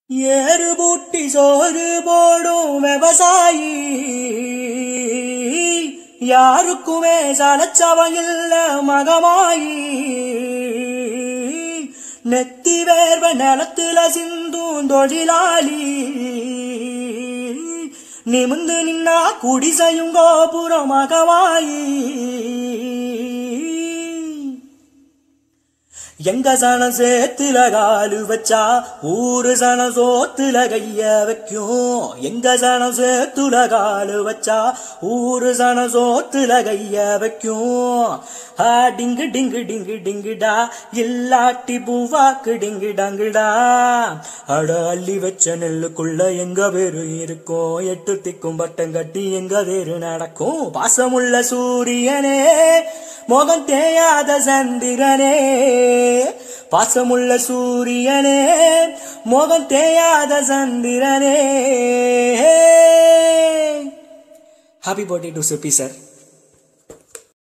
ஏறு பூட்டி சோறு போடும் விவசாயி யாருக்குமே சலச்சவன் இல்ல மகமாயி நெத்தி வேர்வ நிலத்துல சிந்தும் தொழிலாளி நிமிந்து நின்னா குடிசையும் கோபுரம் மகமாயி எங்க சனம் சேத்துல காலு வச்சா ஊரு சனம் சோத்துல கைய வைக்கும் எங்க சனம் சேத்துல காலு வச்சா ஊரு சனம் சோத்துல கைய வைக்கும் ஆ டிங்கு டிங்கு டிங்கு டிங்குடா இல்லாட்டி பூவாக்கு டிங்கு டங்குடா அட அள்ளி வச்ச நெல்லுக்குள்ள எங்க வேறு இருக்கும் எட்டு திக்கும் பட்டம் கட்டி எங்க வேறு நடக்கும் பாசமுள்ள சூரியனே முகம் தேயாத சந்திரனே பாசமுள்ள சூரியனே முகம் தேயாத சந்திரனே happy birthday to Chippi sir